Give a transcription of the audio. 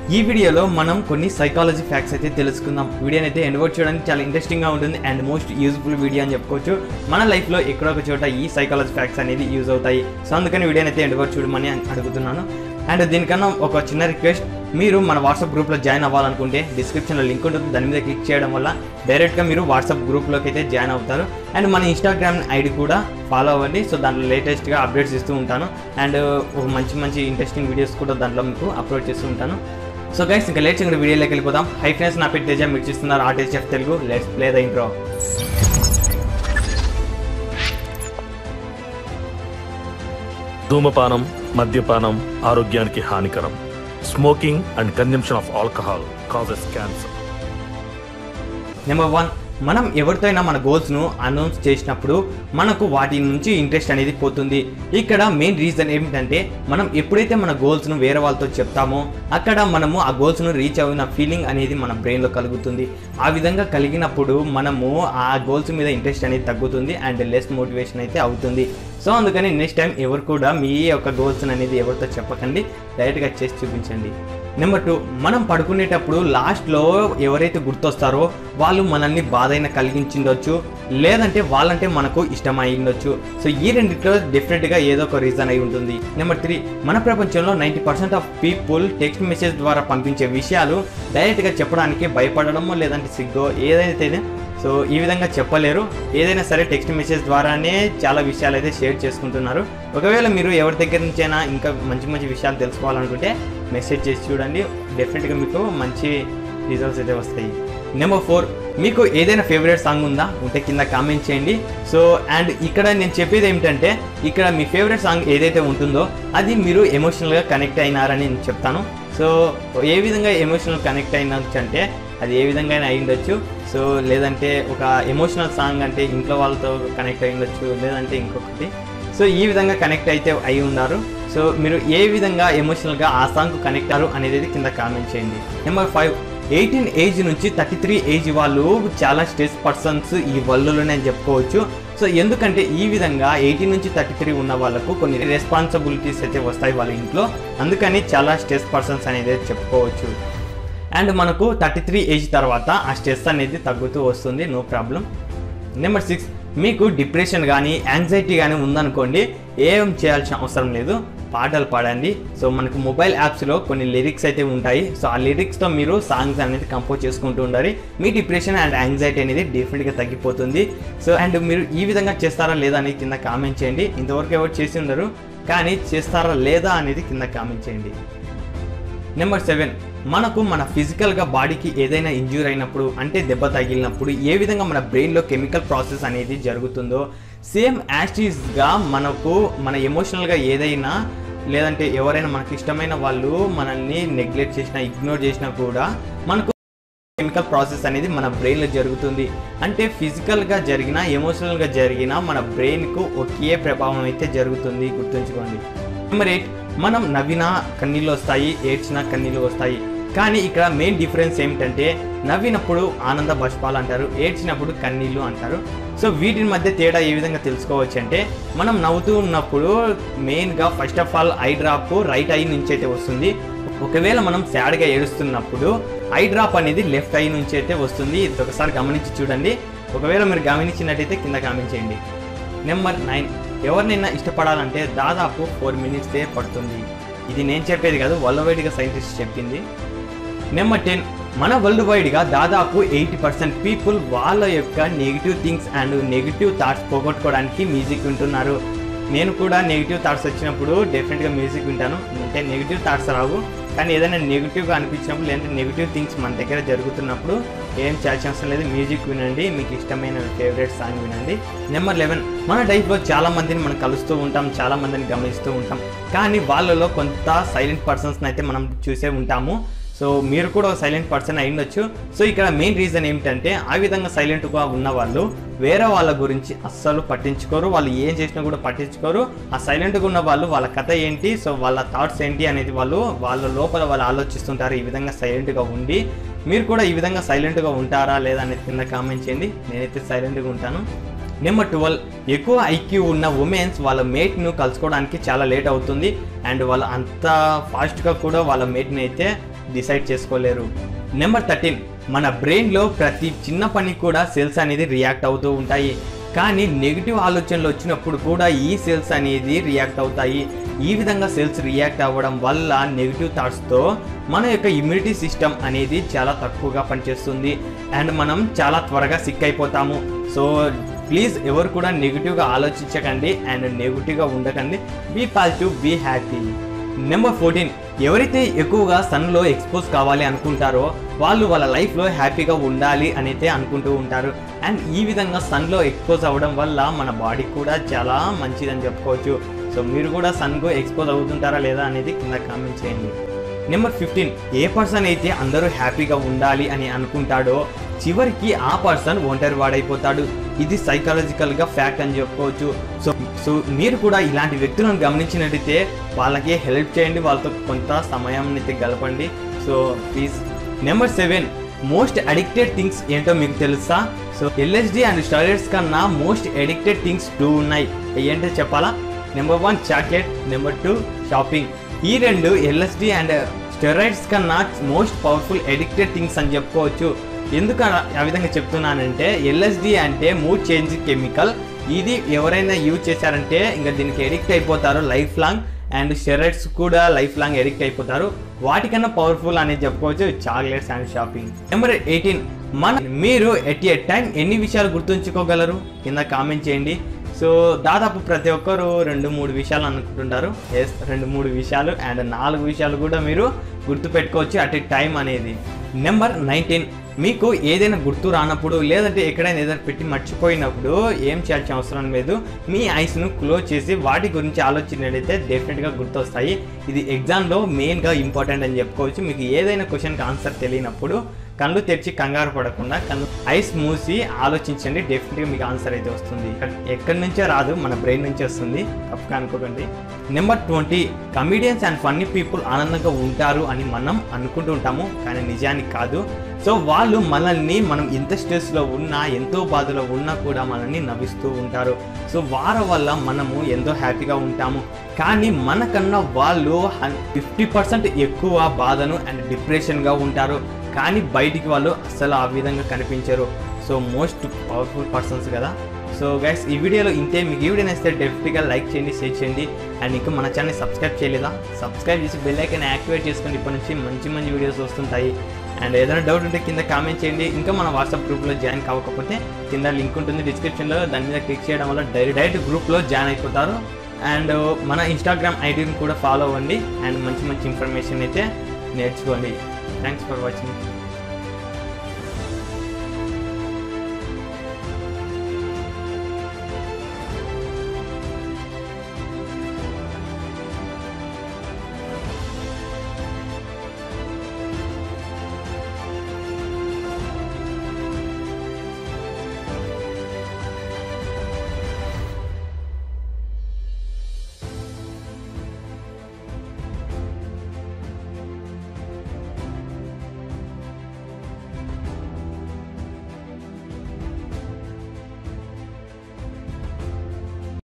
ఈ వీడియోలో మనం కొన్ని సైకాలజీ ఫ్యాక్ట్స్ అయితే తెలుసుకుందాం వీడియోని అయితే ఎండ్ చేయడానికి చాలా ఇంట్రెస్టింగ్గా ఉంటుంది అండ్ మోస్ట్ యూజ్ఫుల్ వీడియో అని చెప్పుకోవచ్చు మన లైఫ్లో ఎక్కడో ఒక చోట ఈ సైకాలజీ ఫ్యాక్ట్స్ అనేది యూజ్ అవుతాయి సో అందుకని వీడియోని అయితే ఎండ్ చూడమని అడుగుతున్నాను అండ్ దీనికన్నా ఒక చిన్న రిక్వెస్ట్ మీరు మన వాట్సాప్ గ్రూప్లో జాయిన్ అవ్వాలనుకుంటే డిస్క్రిప్షన్లో లింక్ ఉంటుంది దాని మీద క్లిక్ చేయడం వల్ల డైరెక్ట్గా మీరు వాట్సాప్ గ్రూప్లోకి అయితే జాయిన్ అవుతారు అండ్ మన ఇన్స్టాగ్రామ్ ఐడి కూడా ఫాలో అవ్వండి సో దాంట్లో లేటెస్ట్గా అప్డేట్స్ ఇస్తూ ఉంటాను అండ్ ఒక మంచి మంచి ఇంట్రెస్టింగ్ వీడియోస్ కూడా దాంట్లో మీకు అప్లోడ్ చేస్తూ ఉంటాను సో గైస్ ఇంకా లేట్స్ ఇంకా వీడియోలోకి వెళ్ళిపోదాం హై ఫ్రెండ్స్ నా పేరు తేజ మీరు చూస్తున్నారు artist of Telugu let's play the intro ధూమపానం మద్యపానం ఆరోగ్యానికి హానికరం smoking and consumption of alcohol causes cancer number one మనం ఎవరితో అయినా మన గోల్స్ను అనౌన్స్ చేసినప్పుడు మనకు వాటి నుంచి ఇంట్రెస్ట్ అనేది పోతుంది ఇక్కడ మెయిన్ రీజన్ ఏమిటంటే మనం ఎప్పుడైతే మన గోల్స్ను వేరే వాళ్ళతో చెప్తామో అక్కడ మనము ఆ గోల్స్ను రీచ్ అయిన ఫీలింగ్ అనేది మన బ్రెయిన్లో కలుగుతుంది ఆ విధంగా కలిగినప్పుడు మనము ఆ గోల్స్ మీద ఇంట్రెస్ట్ అనేది తగ్గుతుంది అండ్ లెస్ మోటివేషన్ అయితే అవుతుంది సో అందుకని నెక్స్ట్ టైం ఎవరు కూడా మీ యొక్క గోల్స్ అనేది ఎవరితో చెప్పకండి డైరెక్ట్గా చేసి చూపించండి నెంబర్ టూ మనం పడుకునేటప్పుడు లాస్ట్లో ఎవరైతే గుర్తొస్తారో వాళ్ళు మనల్ని బాధైన కలిగించిండొచ్చు లేదంటే వాళ్ళంటే మనకు ఇష్టమై ఉండొచ్చు సో ఈ రెండిట్లో డెఫినెట్గా ఏదో ఒక రీజన్ అయి ఉంటుంది నెంబర్ త్రీ మన ప్రపంచంలో ninety percent of people text message ద్వారా పంపించే విషయాలు డైరెక్ట్గా చెప్పడానికి భయపడడమో లేదంటే సిగ్గో ఏదైతే సో ఈ విధంగా చెప్పలేరు ఏదైనా సరే టెక్స్ట్ మెసేజ్ ద్వారానే చాలా విషయాలు అయితే షేర్ చేసుకుంటున్నారు ఒకవేళ మీరు ఎవరి దగ్గర నుంచైనా ఇంకా మంచి మంచి విషయాలు తెలుసుకోవాలనుకుంటే మెసేజ్ చేసి చూడండి డెఫినెట్గా మీకు మంచి రిజల్ట్స్ అయితే వస్తాయి నెంబర్ ఫోర్ మీకు ఏదైనా ఫేవరెట్ సాంగ్ ఉందా ఉంటే కింద కామెంట్ చేయండి సో అండ్ ఇక్కడ నేను చెప్పేది ఏమిటంటే ఇక్కడ మీ ఫేవరెట్ సాంగ్ ఏదైతే ఉంటుందో అది మీరు ఎమోషనల్గా కనెక్ట్ అయినారని నేను చెప్తాను సో ఏ విధంగా ఎమోషనల్ కనెక్ట్ అయినచ్చు అంటే అది ఏ విధంగా అయినా అయి ఉండొచ్చు సో లేదంటే ఒక ఎమోషనల్ సాంగ్ అంటే ఇంట్లో వాళ్ళతో కనెక్ట్ అయి ఉండొచ్చు లేదంటే ఇంకొకటి సో ఈ విధంగా కనెక్ట్ అయితే అయి ఉన్నారు సో మీరు ఏ విధంగా ఎమోషనల్గా ఆ సాంగ్ కనెక్ట్ అయ్యారు అనేది కింద కామెంట్ చేయండి నెంబర్ ఫైవ్ ఎయిటీన్ ఏజ్ నుంచి థర్టీ త్రీ ఏజ్ వాళ్ళు చాలా స్ట్రెస్ పర్సన్స్ ఈ వరల్డ్లోనే అని చెప్పుకోవచ్చు సో ఎందుకంటే ఈ విధంగా ఎయిటీన్ నుంచి థర్టీ త్రీ ఉన్న వాళ్ళకు కొన్ని రెస్పాన్సిబిలిటీస్ అయితే వస్తాయి వాళ్ళ ఇంట్లో అందుకని చాలా స్ట్రెస్ పర్సన్స్ అనేది చెప్పుకోవచ్చు అండ్ మనకు థర్టీ త్రీ ఏజ్ తర్వాత ఆ స్ట్రెస్ అనేది తగ్గుతూ వస్తుంది నో ప్రాబ్లం నెంబర్ సిక్స్ మీకు డిప్రెషన్ కానీ యాంగ్జైటీ కానీ ఉందనుకోండి ఏం చేయాల్సిన అవసరం లేదు పాటలు పాడండి సో మనకు మొబైల్ యాప్స్లో కొన్ని లిరిక్స్ అయితే ఉంటాయి సో ఆ లిరిక్స్తో మీరు సాంగ్స్ అనేది కంపోజ్ చేసుకుంటూ ఉండాలి మీ డిప్రెషన్ అండ్ యాంగ్జైటీ అనేది డెఫినెట్గా తగ్గిపోతుంది సో అండ్ మీరు ఈ విధంగా చేస్తారా లేదా అనేది కింద కామెంట్ చేయండి ఇంతవరకు ఎవరు చేసి ఉండరు కానీ చేస్తారా లేదా అనేది కింద కామెంట్ చేయండి నెంబర్ సెవెన్ మనకు మన ఫిజికల్గా బాడీకి ఏదైనా ఇంజ్యూర్ అయినప్పుడు అంటే దెబ్బ తగిలినప్పుడు ఏ విధంగా మన బ్రెయిన్లో కెమికల్ ప్రాసెస్ అనేది జరుగుతుందో సేమ్ యాస్టీస్గా మనకు మన ఎమోషనల్గా ఏదైనా లేదంటే ఎవరైనా మనకు ఇష్టమైన వాళ్ళు మనల్ని నెగ్లెక్ట్ చేసినా ఇగ్నోర్ చేసినా కూడా మనకు కెమికల్ ప్రాసెస్ అనేది మన బ్రెయిన్లో జరుగుతుంది అంటే ఫిజికల్గా జరిగిన ఎమోషనల్గా జరిగిన మన బ్రెయిన్కు ఒకే ప్రభావం అయితే జరుగుతుంది గుర్తుంచుకోండి నెంబర్ ఎయిట్ మనం నవ్వినా కన్నీళ్ళు వస్తాయి ఏడ్చినా కన్నీళ్ళు వస్తాయి కానీ ఇక్కడ మెయిన్ డిఫరెన్స్ ఏమిటంటే నవ్వినప్పుడు ఆనంద బష్పాలు అంటారు ఏడ్చినప్పుడు కన్నీళ్ళు అంటారు సో వీటి మధ్య తేడా ఏ విధంగా తెలుసుకోవచ్చు అంటే మనం నవ్వుతూ ఉన్నప్పుడు మెయిన్గా first of all eye drop right eye నుంచి అయితే వస్తుంది ఒకవేళ మనం సాడ్గా ఏడుస్తున్నప్పుడు ఐ డ్రాప్ అనేది లెఫ్ట్ ఐ నుంచి అయితే వస్తుంది ఇది ఒకసారి గమనించి చూడండి ఒకవేళ మీరు గమనించినట్టయితే కింద గమనించేయండి నెంబర్ నైన్ ఎవరినైనా ఇష్టపడాలంటే దాదాపు ఫోర్ మినిట్సే పడుతుంది ఇది నేను చెప్పేది కాదు వరల్డ్ వైడ్గా సైంటిస్ట్ చెప్పింది నెంబర్ టెన్ మన వరల్డ్ వైడ్గా దాదాపు ఎయిటీ పర్సెంట్ పీపుల్ వాళ్ళ యొక్క negative things and negative thoughts పోగొట్టుకోవడానికి మ్యూజిక్ వింటున్నారు నేను కూడా నెగిటివ్ థాట్స్ వచ్చినప్పుడు డెఫినెట్గా మ్యూజిక్ వింటాను అంటే నెగిటివ్ థాట్స్ రావు కానీ ఏదైనా నెగిటివ్గా అనిపించినప్పుడు లేదంటే నెగిటివ్ థింగ్స్ మన దగ్గర జరుగుతున్నప్పుడు ఏం చేయాల్సిన అవసరం లేదు మ్యూజిక్ వినండి మీకు ఇష్టమైన ఫేవరెట్ సాంగ్ వినండి నెంబర్ లెవెన్ మన లైఫ్లో చాలా మందిని మనం కలుస్తూ ఉంటాం చాలా మందిని గమనిస్తూ ఉంటాం కానీ వాళ్ళలో కొంత సైలెంట్ పర్సన్స్ని అయితే మనం చూసే ఉంటాము సో మీరు కూడా ఒక సైలెంట్ పర్సన్ అయి ఉండొచ్చు సో ఇక్కడ మెయిన్ రీజన్ ఏమిటంటే ఆ విధంగా సైలెంట్గా ఉన్న వాళ్ళు వేరే వాళ్ళ గురించి అస్సలు పట్టించుకోరు వాళ్ళు ఏం చేసినా కూడా పట్టించుకోరు ఆ సైలెంట్గా ఉన్న వాళ్ళు వాళ్ళ కథ ఏంటి సో వాళ్ళ థాట్స్ ఏంటి అనేది వాళ్ళు వాళ్ళ లోపల వాళ్ళు ఆలోచిస్తుంటారు ఈ విధంగా సైలెంట్గా ఉండి మీరు కూడా ఈ విధంగా సైలెంట్గా ఉంటారా లేదా అనేది కింద కామెంట్ చేయండి నేనైతే సైలెంట్గా ఉంటాను నెంబర్ ట్వెల్వ్ ఎక్కువ ఐక్యూ ఉన్న ఉమెన్స్ వాళ్ళ మేట్ను కలుసుకోవడానికి చాలా లేట్ అవుతుంది అండ్ వాళ్ళు అంత ఫాస్ట్గా కూడా వాళ్ళ మేట్ని అయితే డిసైడ్ చేసుకోలేరు నెంబర్ థర్టీన్ మన బ్రెయిన్లో ప్రతి చిన్న పని కూడా సెల్స్ అనేది రియాక్ట్ అవుతూ ఉంటాయి కానీ నెగిటివ్ ఆలోచనలు వచ్చినప్పుడు కూడా ఈ సెల్స్ అనేది రియాక్ట్ అవుతాయి ఈ విధంగా సెల్స్ రియాక్ట్ అవ్వడం వల్ల నెగిటివ్ థాట్స్తో మన యొక్క ఇమ్యూనిటీ సిస్టమ్ అనేది చాలా తక్కువగా పనిచేస్తుంది అండ్ మనం చాలా త్వరగా సిక్ అయిపోతాము సో ప్లీజ్ ఎవరు కూడా నెగిటివ్గా ఆలోచించకండి అండ్ నెగిటివ్గా ఉండకండి be positive be happy number fourteen ఎవరైతే ఎక్కువగా సన్లో ఎక్స్పోజ్ కావాలి అనుకుంటారో వాళ్ళు వాళ్ళ లైఫ్లో హ్యాపీగా ఉండాలి అనేది అనుకుంటూ ఉంటారు అండ్ ఈ విధంగా సన్లో ఎక్స్పోజ్ అవ్వడం వల్ల మన బాడీ కూడా చాలా మంచిదని చెప్పుకోవచ్చు సో మీరు కూడా సన్కు ఎక్స్పోజ్ అవుతుంటారా లేదా అనేది కింద కామెంట్ చేయండి నెంబర్ ఫిఫ్టీన్ ఏ పర్సన్ అయితే అందరూ హ్యాపీగా ఉండాలి అని అనుకుంటాడో చివరికి ఆ పర్సన్ ఒంటరి వాడైపోతాడు ఇది సైకాలజికల్గా ఫ్యాక్ట్ అని చెప్పుకోవచ్చు సో సో మీరు కూడా ఇలాంటి వ్యక్తులను గమనించినట్టయితే వాళ్ళకి హెల్ప్ చేయండి వాళ్ళతో కొంత సమయం అయితే గడపండి so please number seven most addicted things ఏంటో మీకు తెలుసా సో ఎల్ఎస్డి అండ్ స్టాయిడ్స్ కన్నా మోస్ట్ అడిక్టెడ్ థింగ్స్ టూ ఉన్నాయి ఏంటో చెప్పాలా number one chocolate number two shopping ఈ రెండు ఎల్ఎస్డి అండ్ స్టెరాయిడ్స్ కన్నా మోస్ట్ పవర్ఫుల్ అడిక్టెడ్ థింగ్స్ అని చెప్పుకోవచ్చు ఎందుకు ఆ- ఆ విధంగా చెప్తున్నానంటే ఎల్ఎస్డి అంటే మూడ్ చేంజ్ కెమికల్ ఇది ఎవరైనా యూజ్ చేశారంటే ఇంకా దీనికి ఎడిక్ట్ అయిపోతారు లైఫ్ లాంగ్ అండ్ స్టెరాయిడ్స్ కూడా లైఫ్ లాంగ్ ఎడిక్ట్ అయిపోతారు వాటికన్నా పవర్ఫుల్ అనేది చెప్పుకోవచ్చు chocolates and shopping number eighteen మన మీరు ఎట్ ఏ టైం ఎన్ని విషయాలు గుర్తుంచుకోగలరు కింద కామెంట్ చేయండి సో దాదాపు ప్రతి ఒక్కరు రెండు మూడు విషయాలు అనుకుంటుంటారు ఎస్ రెండు మూడు విషయాలు అండ్ నాలుగు విషయాలు కూడా మీరు గుర్తుపెట్టుకోవచ్చు అట్ ఏ టైం అనేది నెంబర్ నైన్టీన్ మీకు ఏదైనా గుర్తు రానప్పుడు లేదంటే ఎక్కడైనా ఏదైనా పెట్టి మర్చిపోయినప్పుడు ఏం చేయాల్సిన అవసరం లేదు మీ ఐస్ను క్లోజ్ చేసి వాటి గురించి ఆలోచించినట్లయితే డెఫినెట్గా గుర్తొస్తాయి ఇది ఎగ్జామ్లో మెయిన్గా ఇంపార్టెంట్ అని చెప్పుకోవచ్చు మీకు ఏదైనా క్వశ్చన్కి ఆన్సర్ తెలియనప్పుడు కళ్ళు తెరిచి కంగారు పడకుండా కళ్ళు ఐస్ మూసి ఆలోచించండి డెఫినెట్గా మీకు ఆన్సర్ అయితే వస్తుంది ఎక్కడి నుంచో రాదు మన బ్రెయిన్ నుంచి వస్తుంది తప్పుగా అనుకోకండి number twenty comedians and funny people ఆనందంగా ఉంటారు అని మనం అనుకుంటూ ఉంటాము కానీ నిజానికి కాదు సో వాళ్ళు మనల్ని మనం ఎంత స్ట్రెస్లో ఉన్నా ఎంతో బాధలో ఉన్నా కూడా మనల్ని నవ్విస్తూ ఉంటారు సో వారి వల్ల మనము ఎంతో హ్యాపీగా ఉంటాము కానీ మనకన్నా వాళ్ళు ఫిఫ్టీ పర్సెంట్ ఎక్కువ బాధను అండ్ డిప్రెషన్గా ఉంటారు కానీ బయటికి వాళ్ళు అస్సలు ఆ విధంగా కనిపించరు సో మోస్ట్ పవర్ఫుల్ పర్సన్స్ కదా సో గైస్ ఈ వీడియోలో ఇంతే మీకు ఈ వీడియో నచ్చితే డెఫినెట్గా లైక్ చేయండి షేర్ చేయండి అండ్ ఇంకా మన ఛానల్ సబ్స్క్రైబ్ చేయలేదా సబ్స్క్రైబ్ చేసి బెల్ ఐకాన్ యాక్టివేట్ చేసుకొని ఇప్పటి నుంచి మంచి మంచి వీడియోస్ వస్తుంటాయి అండ్ ఏదైనా డౌట్ ఉంటే కింద కామెంట్ చేయండి ఇంకా మన వాట్సాప్ గ్రూప్లో జాయిన్ కావకపోతే కింద లింక్ ఉంటుంది డిస్క్రిప్షన్లో దాని మీద క్లిక్ చేయడం వల్ల డైరెక్ట్ డైరెక్ట్ గ్రూప్లో జాయిన్ అయిపోతారు అండ్ మన ఇన్స్టాగ్రామ్ ఐడిని కూడా ఫాలో అవ్వండి అండ్ మంచి మంచి ఇన్ఫర్మేషన్ అయితే నేర్చుకోండి థ్యాంక్స్ ఫర్ వాచింగ్